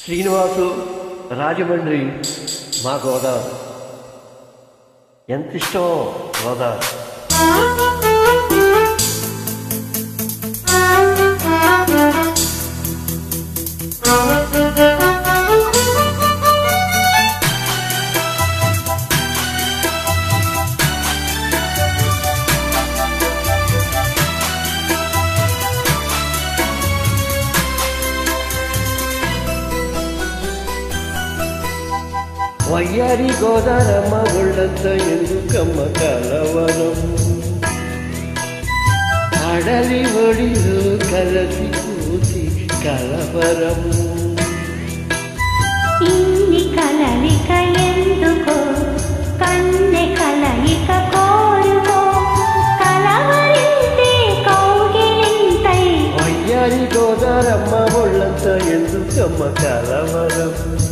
శ్రీనివాసు రాజమండ్రి మా గోదావరి ఎంత ఇష్టమో గోదావరి వయ్యారి గోదారమ్మ ఒళ్ళంత ఎందుకమ్మ కలవరం అడలి ఒడిలో కలసి కూసి కలవరం ఇన్ని కలలిక ఎందుకో కన్నె కలయిక కోరుకో కలవరింతే కౌగిలింతై వయ్యారి గోదారమ్మ ఒళ్ళంత ఎందుకమ్మ కలవరం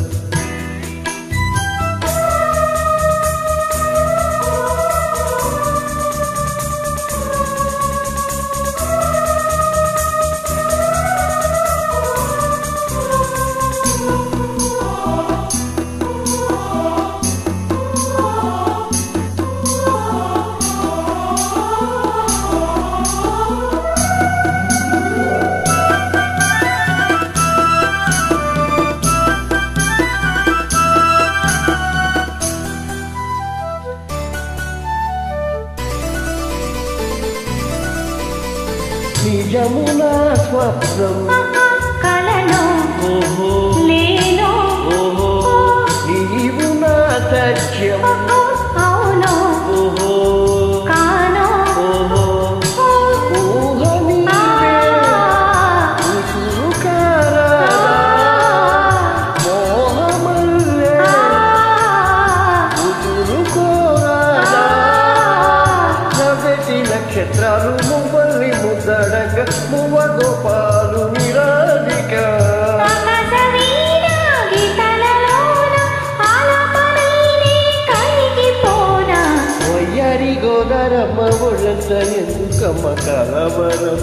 నిజమునా స్వప్నం కలలో ఓహో లేనో ఓహో నీవు నా సత్యం అవునో ఓహో కానో ఓహో ఊహ నీవే ఉసురు కారాదా మోహమల్లే ఉసురు కోరాదా నవ్వెటి నక్షత్రాలు మువ్వల్ని ముద్దడగ మువ్వ గోపాలు నిరాధిక వయ్యారి గోదారమ్మ ఒళ్ళంత ఎందుకమ్మ కలవరం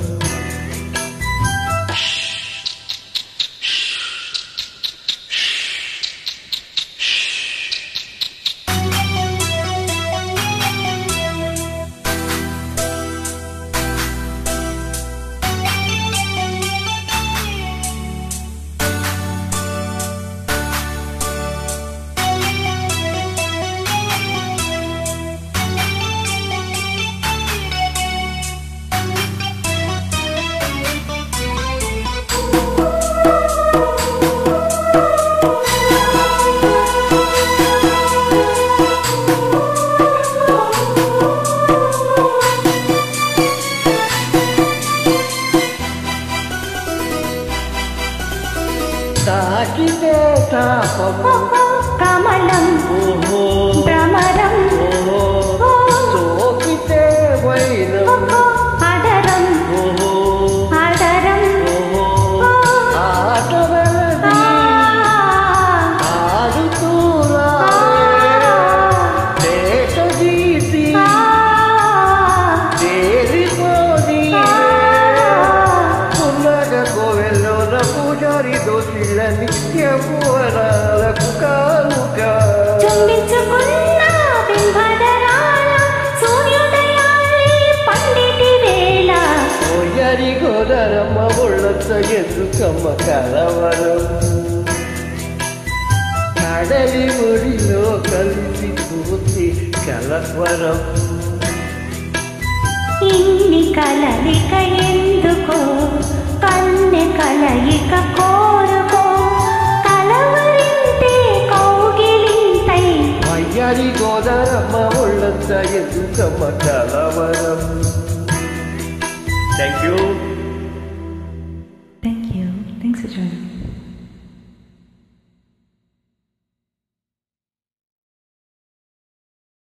తాకితే తాపము కమలం ఓహో భ్రమరం ఓహో సోకితే వైరం అదరం ఓహో అదరం ఓహో ఆట వెలది ఆడుతూ రావే తేట గీసి తేలిపోది పున్నగ కోవెల్లోన పూజారి దోషిళ్ళని యవ్వనాలకు కానుక చుంబించుకున్న బింబధరాల సూర్యోదయాన్ని పండిటి వేళ ఓయరి గోదరమ్మ ఒళ్ళొచ్చ ఎందుకమ్మ కలవరం కడలి ఒడిలో కలిసి పూర్తి కలవరం ఇన్ని కలలిక ఎందుకో కన్నె కలయిక కోరుకో కలవరింతే కౌగిలింతై వయ్యారి గోదారమ్మ ఒళ్ళొచ్చ ఎందుకమ్మ కలవరం థ్యాంక్ యూ